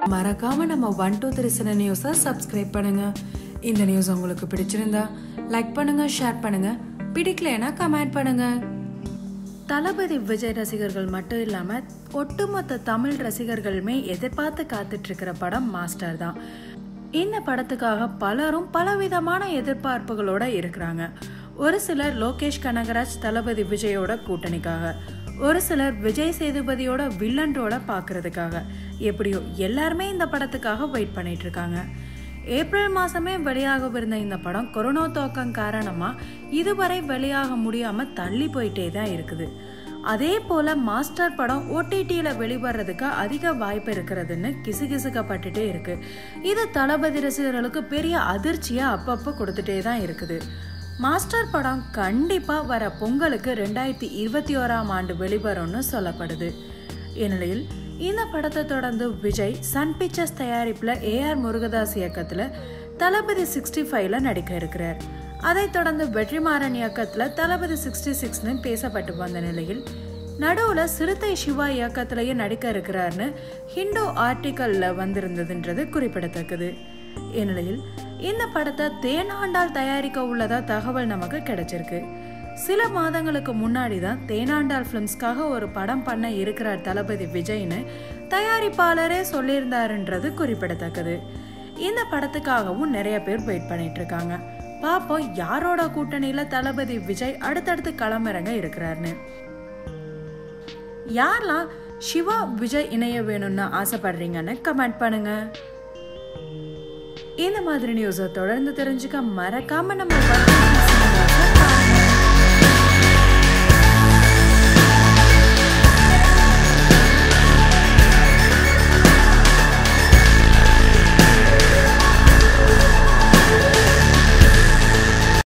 மறக்காம நம்ம one two three சின நியூஸை சப்ஸ்கிரைப் பண்ணுங்க இந்த நியூஸ் உங்களுக்கு பிடிச்சிருந்தா லைக் பண்ணுங்க ஷேர் பண்ணுங்க பிடிக்கலைன்னா கமெண்ட் பண்ணுங்க தளபதி விஜய் ரசிகர்கள் மட்டும் இல்லாம ஒட்டுமொத்த தமிழ் ரசிகர்களுமே எதிர்பார்த்து காத்துட்டு இருக்கிற படம் மாஸ்டர் தான் இந்த படத்துக்காக பலரும் பலவிதமான எதிர்பார்ப்புகளோட இருக்கிறாங்க ஒரு சிலர் லோகேஷ் கனகராஜ் தளபதி விஜயோட கூட்டணிக்காக ஒரு சிலர் விஜய் சேதுபதியோட வில்லன் ரோல பார்க்கறதுக்காக எப்படியோ எல்லாருமே இந்த படத்துக்காக வெயிட் பண்ணிட்டு இருக்காங்க ஏப்ரல் மாசமே வெளியாகவிருந்த இந்த படம் கொரோனா தாக்கம் காரணமா இதுவரை வெளியாக முடியாம தள்ளி போயிட்டே தான் இருக்குது அதே போல மாஸ்டர் படம் ஓடிடியில வெளிவரதுக்கு அதிக வாய்ப்பு இருக்கிறதுன்னு கிசுகிசுக்கப்பட்டுட்டே இருக்கு இது தளபதி ரசிகர்களுக்கு பெரிய அதிர்ச்சியா அப்பப்போ கொடுத்துட்டே தான் இருக்குது மாஸ்டர் படம் கண்டிப்பா வர பொங்கலுக்கு ரெண்டாயிரத்தி இருபத்தி ஓராம் ஆண்டு வெளிவரும்னு சொல்லப்படுது இந்நிலையில் இந்த படத்தை தொடர்ந்து விஜய் சன் பிக்சர்ஸ் தயாரிப்புல ஏஆர் முருகதாஸ் இயக்கத்துல தளபதி சிக்ஸ்டி ஃபைவ்ல நடிக்க இருக்கிறார் அதைத் தொடர்ந்து வெற்றிமாறன் இயக்கத்துல தளபதி சிக்ஸ்டி சிக்ஸ்னு பேசப்பட்டு வந்த நிலையில் நடுவுல சிறுத்தை சிவா இயக்கத்திலேயே நடிக்க இருக்கிறார்னு ஹிந்து ஆர்டிக்கல்ல வந்திருந்ததுன்றது குறிப்பிடத்தக்கது இந்நிலையில் இந்த படத்தை தேனாண்டால் தயாரிக்க உள்ளதா தகவல் நமக்கு கிடைச்சிருக்கு சில மாதங்களுக்கு முன்னாடி தான் தேனாண்டால் ஃபிலிம்ஸ்க்காக ஒரு படம் பண்ண இருக்கிறார் தளபதி விஜய்னு தயாரிப்பாளரே சொல்லியிருந்தாருன்றது குறிப்பிடத்தக்கது இந்த படத்துக்காகவும் நிறைய பேர் வெயிட் பண்ணிட்டு இருக்காங்க பாப்போம் யாரோட கூட்டணியில தளபதி விஜய் அடுத்தடுத்து களமிறங்க இருக்கிறாருன்னு யாரெல்லாம் சிவா விஜய் இணைய வேணும்னு ஆசைப்படுறீங்கன்னு கமெண்ட் பண்ணுங்க இந்த மாதிரி நியூஸை தொடர்ந்து தெரிஞ்சுக்க மறக்காம நம்ம